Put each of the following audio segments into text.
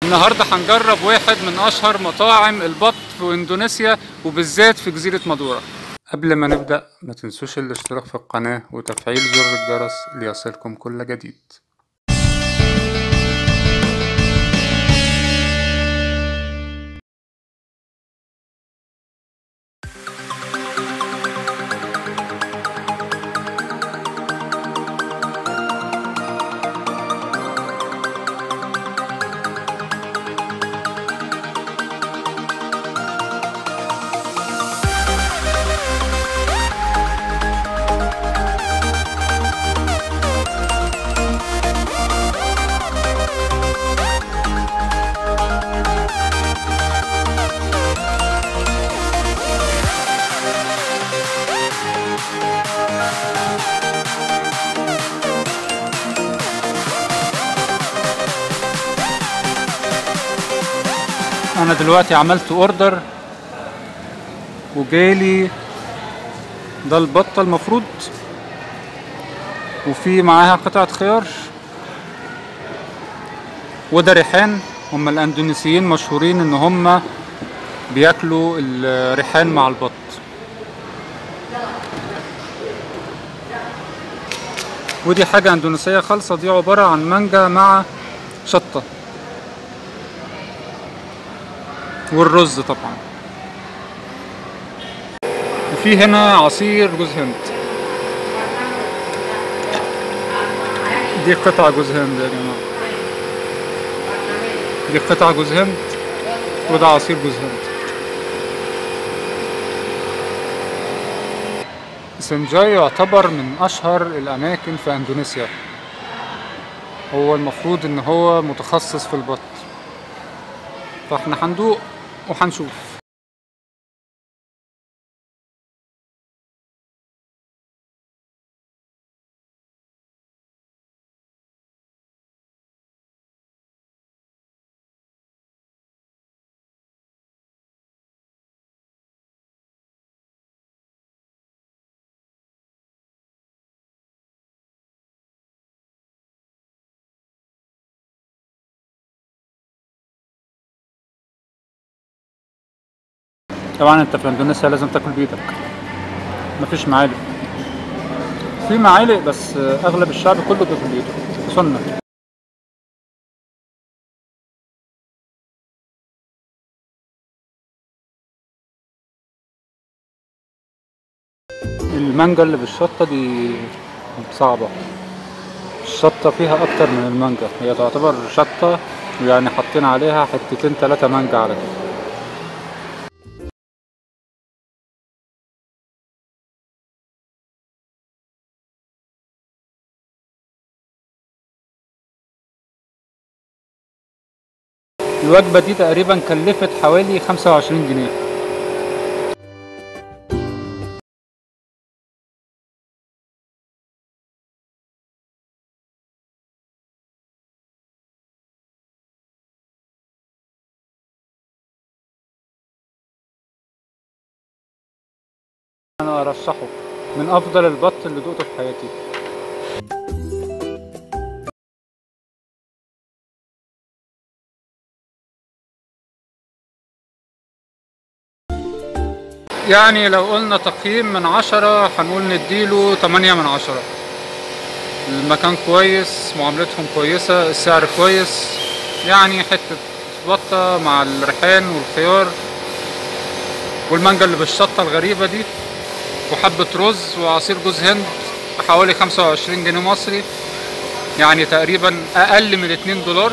النهارده هنجرب واحد من اشهر مطاعم البط في اندونيسيا وبالذات في جزيره مادورا قبل ما نبدا ما تنسوش الاشتراك في القناه وتفعيل زر الجرس ليصلكم كل جديد انا دلوقتي عملت اوردر وجالي ده البطه المفروض وفي معاها قطعه خيار وده ريحان هم الاندونيسيين مشهورين ان هم بياكلوا الريحان مع البط ودي حاجة اندونيسية خالصة دي عبارة عن مانجا مع شطة والرز طبعا وفي هنا عصير جوز هند دي قطع جوز هند يا جماعة دي قطع جوز هند وده عصير جوز هند سنجاي يعتبر من أشهر الأماكن في أندونيسيا هو المفروض إن هو متخصص في البط فاحنا هندوق وهنشوف طبعا انت في اندونيسيا لازم تاكل بايدك مفيش معالق في معالق بس اغلب الشعب كله بياكل بايده سنة المانجا اللي بالشطة دي صعبة الشطة فيها أكتر من المانجا هي تعتبر شطة يعني حاطين عليها حتتين تلاتة مانجا على كده الوجبة دي تقريبا كلفت حوالي خمسة وعشرين جنيه أنا أرشحه من أفضل البط اللي دوقته في حياتي يعني لو قلنا تقييم من عشرة هنقول نديله تمانية من عشرة المكان كويس معاملتهم كويسة السعر كويس يعني حتة بطة مع الريحان والخيار والمانجا اللي بالشطة الغريبة دي وحبة رز وعصير جوز هند بحوالي خمسة وعشرين جنيه مصري يعني تقريبا أقل من اتنين دولار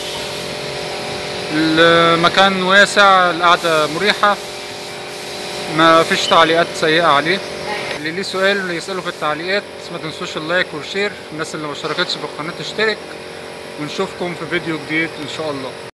المكان واسع القعدة مريحة ما فيش تعليقات سيئة عليه اللي ليه سؤال يسأله في التعليقات ما تنسوش اللايك والشير الناس اللي ما اشتركتش في القناة تشترك ونشوفكم في فيديو جديد ان شاء الله